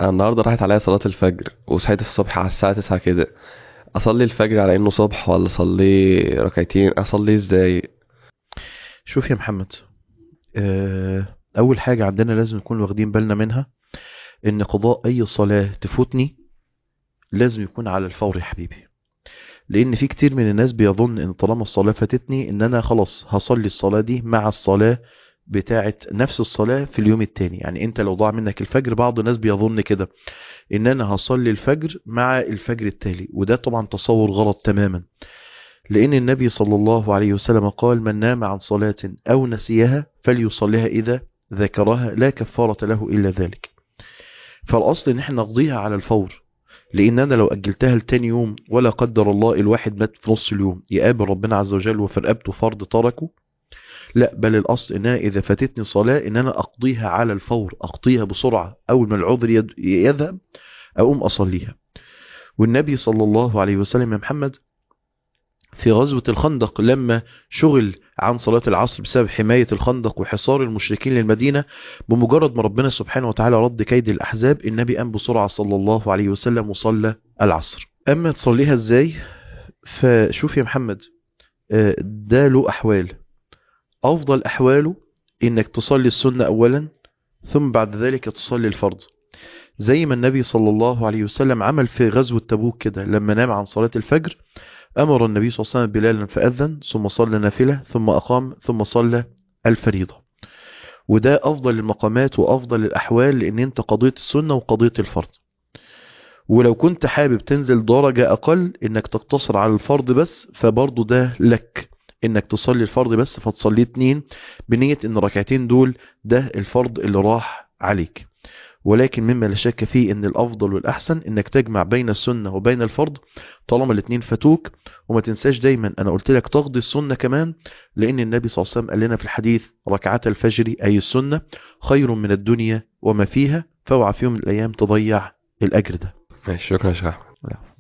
انا النهارده راحت عليا صلاة الفجر وصحيت الصبح على الساعة 9 كده اصلي الفجر على انه صبح ولا اصلي ركعتين اصلي ازاي شوف يا محمد آه، أول حاجة عندنا لازم نكون واخدين بالنا منها إن قضاء أي صلاة تفوتني لازم يكون على الفور يا حبيبي لأن في كتير من الناس بيظن إن طالما الصلاة فاتتني إن أنا خلاص هصلي الصلاة دي مع الصلاة بتاعة نفس الصلاة في اليوم التاني يعني أنت لو ضاع منك الفجر بعض الناس بيظن كده إن أنا هصلي الفجر مع الفجر التالي وده طبعا تصور غلط تماما لأن النبي صلى الله عليه وسلم قال من نام عن صلاة أو نسيها فليصليها إذا ذكرها لا كفارة له إلا ذلك فالأصل إن احنا نقضيها على الفور لأن أنا لو أجلتها لتاني يوم ولا قدر الله الواحد مات في نص اليوم يقابل ربنا عز وجل وفي رقبته فرض تركه لا بل الأصل إن أنا إذا فاتتني صلاة إن أنا أقضيها على الفور أقضيها بسرعة أول ما العذر يد- يذهب أقوم أصليها والنبي صلى الله عليه وسلم يا محمد في غزوة الخندق لما شغل عن صلاة العصر بسبب حماية الخندق وحصار المشركين للمدينة بمجرد ما ربنا سبحانه وتعالى رد كيد الأحزاب النبي قام بسرعة صلى الله عليه وسلم وصلى العصر أما تصليها إزاي فشوف يا محمد آه، ده له أحوال أفضل أحواله إنك تصلي السنة أولا ثم بعد ذلك تصلي الفرض زي ما النبي صلى الله عليه وسلم عمل في غزوة تبوك كده لما نام عن صلاة الفجر أمر النبي صلى الله عليه وسلم بلالا فأذن ثم صلى نافلة ثم أقام ثم صلى الفريضة وده أفضل المقامات وأفضل الأحوال لأن أنت قضيت السنة وقضيت الفرض ولو كنت حابب تنزل درجة أقل إنك تقتصر على الفرض بس فبرضه ده لك إنك تصلي الفرض بس فتصلي اتنين بنية إن ركعتين دول ده الفرض اللي راح عليك ولكن مما لا شك فيه ان الافضل والاحسن انك تجمع بين السنه وبين الفرض طالما الاثنين فاتوك وما تنساش دايما انا قلت لك تقضي السنه كمان لان النبي صلى الله عليه وسلم قال لنا في الحديث ركعات الفجر اي السنه خير من الدنيا وما فيها فاوعى في يوم من الايام تضيع الاجر ده ماشي شكرا يا شيخ أحمد. لا.